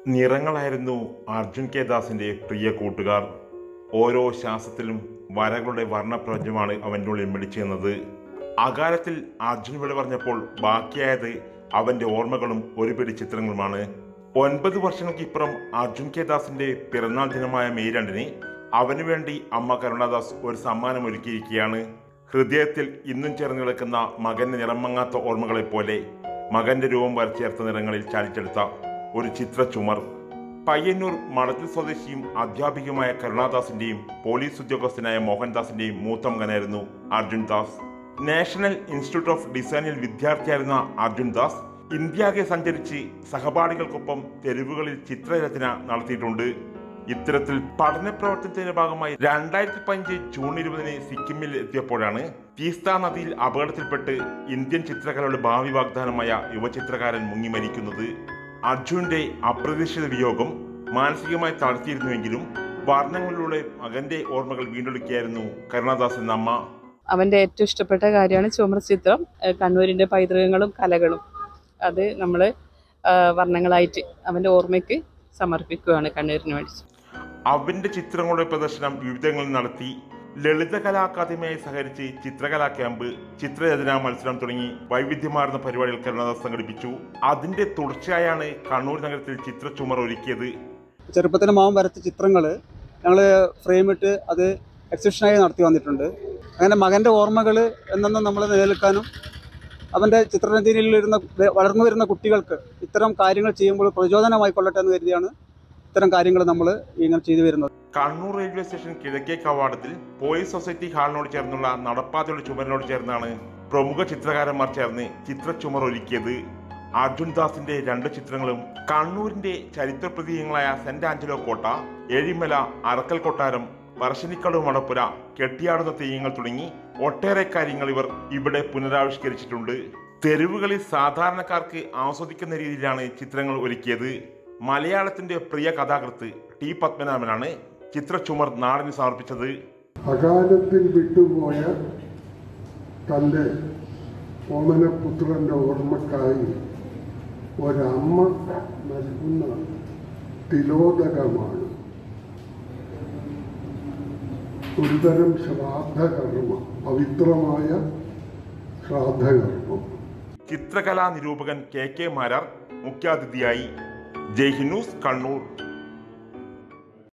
നിറങ്ങളായിരുന്നു Arjun K ദാസിന്റെ പ്രിയ കൂട്ടുകാർ ഓരോ ശ്വാസത്തിലും വരകളുടെ വർണ്ണപ്രപഞ്ചമാണ് അവൻ്റെ ഉള്ളിൽ മിടിച്ചു നിന്നത് അകാലത്തിൽ അർജുൻ വിട പറഞ്ഞപ്പോൾ ബാക്കിയായത് അവന്റെ ഓർമ്മകളും ഒരു പിടി ചിത്രങ്ങളുമാണ് ഒൻപത് വർഷങ്ങൾക്കിപ്പുറം അർജുൻ കെ ദാസിന്റെ പിറന്നാൾ ദിനമായ മെയ് രണ്ടിന് അവനു വേണ്ടി അമ്മ കരുണാദാസ് ഒരു സമ്മാനം ഒരുക്കിയിരിക്കുകയാണ് ഹൃദയത്തിൽ ഇന്നും ചേർന്ന് കിടക്കുന്ന മകന്റെ നിറമങ്ങാത്ത ഓർമ്മകളെ പോലെ മകന്റെ രൂപം വരച്ചേർത്ത നിറങ്ങളിൽ ചാലിച്ചെടുത്ത ഒരു ചിത്ര ചുമർ പയ്യന്നൂർ മടത്തിൽ സ്വദേശിയും അധ്യാപികയുമായ കരുണാദാസിന്റെയും പോലീസ് ഉദ്യോഗസ്ഥനായ മോഹൻദാസിന്റെയും മൂത്ത മകനായിരുന്നു Arjun Das national institute of ഡിസൈനിൽ വിദ്യാർത്ഥിയായിരുന്ന അർജുൻ ദാസ് ഇന്ത്യാകെ സഞ്ചരിച്ച് സഹപാഠികൾക്കൊപ്പം തെരുവുകളിൽ ചിത്രരചന നടത്തിയിട്ടുണ്ട് ഇത്തരത്തിൽ പഠന പ്രവർത്തനത്തിന്റെ ഭാഗമായി രണ്ടായിരത്തി പതിനഞ്ച് ജൂൺ ഇരുപതിന് സിക്കിമിൽ എത്തിയപ്പോഴാണ് തീസ്ത നദിയിൽ അപകടത്തിൽപ്പെട്ട് ഇന്ത്യൻ ചിത്രകലയുടെ ഭാവി വാഗ്ദാനമായ യുവചിത്രകാരൻ മുങ്ങി മരിക്കുന്നത് അർജുന്റെ അപ്രതീക്ഷിത വിയോഗം മാനസികമായി തളർത്തിയിരുന്നുവെങ്കിലും വർണ്ണങ്ങളിലൂടെ മകന്റെ ഓർമ്മകൾ വീണ്ടെടുക്കുകയായിരുന്നു കരുണാദാസ് എന്ന അമ്മ അവൻ്റെ ഏറ്റവും ഇഷ്ടപ്പെട്ട കാര്യമാണ് ചുമർ ചിത്രം ഏഹ് കണ്ണൂരിൻ്റെ പൈതൃകങ്ങളും കലകളും അത് നമ്മൾ വർണ്ണങ്ങളായിട്ട് അവൻ്റെ ഓർമ്മയ്ക്ക് സമർപ്പിക്കുകയാണ് കണ്ണൂരിന് വേണ്ടി അവന്റെ ചിത്രങ്ങളുടെ പ്രദർശനം വിവിധങ്ങളിൽ നടത്തി ലളിതകലാ അക്കാദമിയായി സഹകരിച്ച് ചിത്രകലാ ക്യാമ്പ് ചിത്രരചനാ മത്സരം തുടങ്ങി വൈവിധ്യമാർന്ന പരിപാടികൾ കരുണാദാസ് സംഘടിപ്പിച്ചു അതിന്റെ തുടർച്ചയായാണ് കണ്ണൂർ നഗരത്തിൽ ചിത്രച്ചുമർ ഒരുക്കിയത് ചെറുപ്പത്തിൽ മാവൻ വരച്ച ചിത്രങ്ങൾ ഞങ്ങൾ ഫ്രെയിമിട്ട് അത് എക്സിബിഷനായി നടത്തി വന്നിട്ടുണ്ട് അങ്ങനെ മകൻ്റെ ഓർമ്മകൾ എന്നെന്നും നമ്മൾ നിലനിൽക്കാനും അവൻ്റെ ചിത്രരചനയിലിരുന്ന വ- വളർന്നു വരുന്ന കുട്ടികൾക്ക് ഇത്തരം കാര്യങ്ങൾ ചെയ്യുമ്പോൾ പ്രചോദനമായിക്കൊള്ളട്ടെ എന്ന് കരുതിയാണ് ഇത്തരം കാര്യങ്ങൾ നമ്മൾ ഇങ്ങനെ ചെയ്തു വരുന്നത് കണ്ണൂർ റെയിൽവേ സ്റ്റേഷൻ കിഴക്കേ കവാടത്തിൽ പോലീസ് സൊസൈറ്റി ഹാളിനോട് ചേർന്നുള്ള നടപ്പാതയുടെ ചുമരിനോട് ചേർന്നാണ് പ്രമുഖ ചിത്രകാരന്മാർ ചേർന്ന് ചിത്രച്ചുമർ ഒരുക്കിയത് അർജുൻ ദാസിന്റെ രണ്ട് ചിത്രങ്ങളും കണ്ണൂരിന്റെ ചരിത്ര പ്രതീകങ്ങളായ സെന്റ് ആഞ്ചലോ കോട്ട ഏഴിമല അറക്കൽ കൊട്ടാരം പറശ്ശിനിക്കടവ് മടപ്പുര കെട്ടിയാടുന്ന തെയ്യങ്ങൾ തുടങ്ങി ഒട്ടേറെ കാര്യങ്ങൾ ഇവർ ഇവിടെ പുനരാവിഷ്കരിച്ചിട്ടുണ്ട് തെരുവുകളിൽ സാധാരണക്കാർക്ക് ആസ്വദിക്കുന്ന രീതിയിലാണ് ചിത്രങ്ങൾ ഒരുക്കിയത് മലയാളത്തിന്റെ പ്രിയ കഥാകൃത്ത് ടി പത്മനാഭനാണ് ചിത്രച്ചുമർ നാടിന് സമർപ്പിച്ചത് അകാലത്തിൽ വിട്ടുപോയ തൻ്റെ ഓമനപുത്രൻ്റെ ഓർമ്മക്കായി ഒരമ്മ നൽകുന്ന തിലോദകമാണ് ഒരുതരം ശ്രാദ്ധകർമ്മം പവിത്രമായ ശ്രാദ്ധകർമ്മം ചിത്രകലാ നിരൂപകൻ കെ കെ മാരാർ മുഖ്യാതിഥിയായി ജയ്ഹിനൂസ് കണ്ണൂർ